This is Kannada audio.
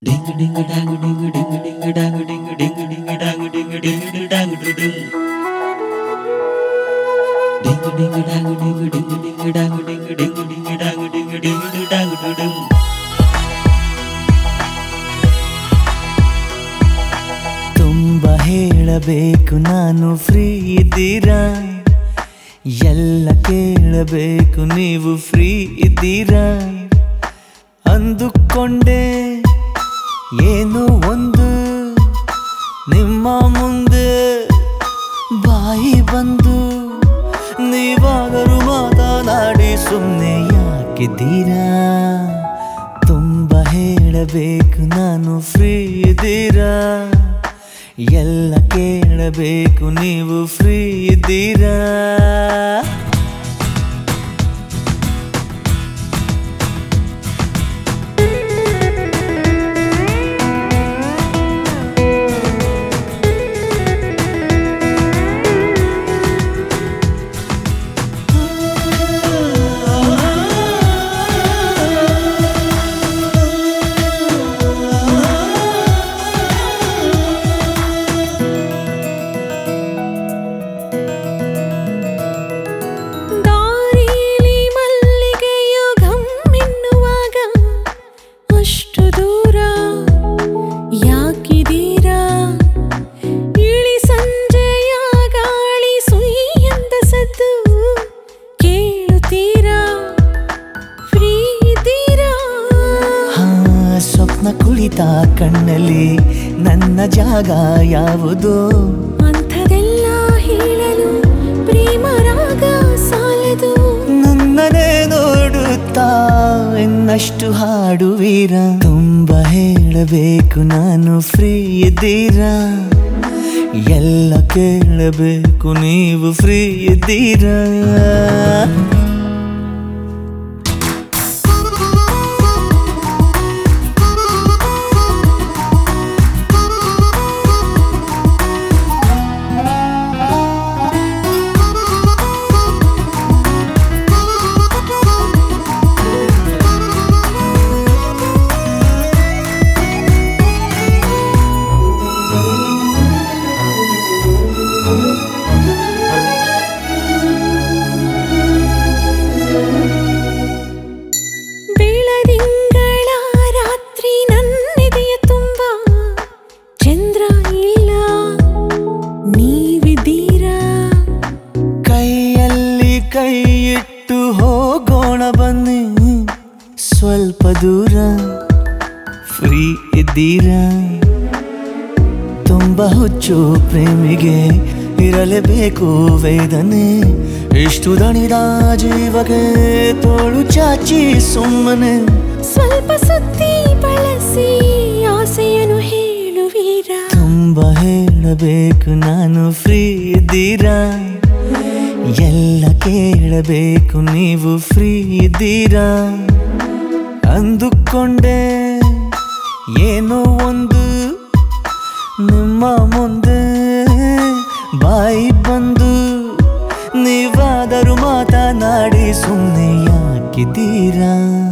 Ding ding dang ding ding ding dang ding ding ding dang ding ding dang du ding. Ding ding dang ding ding ding dang ding ding ding dang ding ding dang du ding. ತುಂಬ ಹೇಳಬೇಕು ನಾನು ಫ್ರೀ ಇದ್ದೀರಾ ಎಲ್ಲ ಕೇಳಬೇಕು ನೀವು ಫ್ರೀ ಇದ್ದೀರಾ ಅಂದುಕೊಂಡೆ ಏನು ಒಂದು ನಿಮ್ಮ ಮುಂದೆ ಬಾಯಿ ಬಂದು ನೀವಾದರೂ ಮಾತನಾಡಿ ಸುಮ್ಮನೆ ಯಾಕಿದ್ದೀರಾ ತುಂಬ ಹೇಳಬೇಕು ನಾನು ಫ್ರೀ ಇದ್ದೀರಾ ಎಲ್ಲ ಕೇಳಬೇಕು ನೀವು ಫ್ರೀ ಇದ್ದೀರಾ ದಾರಿಲಿ ಮಲ್ಲಿಗೆಯು ಘಮ್ಮೆನ್ನುವಾಗ ಅಷ್ಟು ದೂರ ಯಾಕಿದೀರಾ ಇಳಿ ಸಂಜೆಯ ಗಾಳಿ ಸುಯಿ ಎಂದ ಸದ್ದು ಕೇಳುತ್ತೀರಾ ಫ್ರೀ ಇದ್ದೀರಾ ಹಾ ಸ್ವಪ್ನ ಕುಳಿತ ಕಣ್ಣಲ್ಲಿ ನನ್ನ ಜಾಗ ಯಾವುದು ಅಂಥದೆಲ್ಲ ಹೇಳಲು ಪ್ರೇಮ ರಾಗ ಸಾಲದು ನನ್ನನೇ ನೋಡುತ್ತಾ ಇನ್ನಷ್ಟು ಹಾಡುವೀರ ತುಂಬ ಹೇಳಬೇಕು ನಾನು ಫ್ರೀ ಇದ್ದೀರಾ ಎಲ್ಲ ಕೇಳಬೇಕು ನೀವು ಫ್ರೀ ಇದ್ದೀರಾ ಬೆಳದಿಂಗಳ ರಾತ್ರಿ ನನ್ನೆದೆಯ ತುಂಬ ಚಂದ್ರ ಇಲ್ಲ ನೀವಿದ್ದೀರಾ ಕೈಯಲ್ಲಿ ಕೈ ಇಟ್ಟು ಹೋಗೋಣ ಬನ್ನಿ ಸ್ವಲ್ಪ ದೂರ ಫ್ರೀ ಇದ್ದೀರಾ ತುಂಬ ಹುಚ್ಚು ಪ್ರೇಮಿಗೆ ಇರಲೇಬೇಕು ವೇದನೆ ಇಷ್ಟು ದಣಿದ ಜೀವಗೆ ತೋಳು ಚಾಚಿ ಸುಮ್ಮನೆ ಸ್ವಲ್ಪ ಸುದ್ದಿ ಬಳಸಿ ಆಸೆಯನ್ನು ಹೇಳುವೀರಾ ತುಂಬ ಹೇಳಬೇಕು ನಾನು ಫ್ರೀ ಇದ್ದೀರಾ ಎಲ್ಲ ಕೇಳಬೇಕು ನೀವು ಫ್ರೀ ಇದ್ದೀರಾ ಅಂದುಕೊಂಡೆ ಏನೋ ಒಂದು ನಿಮ್ಮ ಮುಂದೆ ಬಾಯಿ ಬಂದು ನೀವಾದರೂ ಮಾತನಾಡಿ ಸುಮ್ಮನೆ ಯಾಕಿದ್ದೀರಾ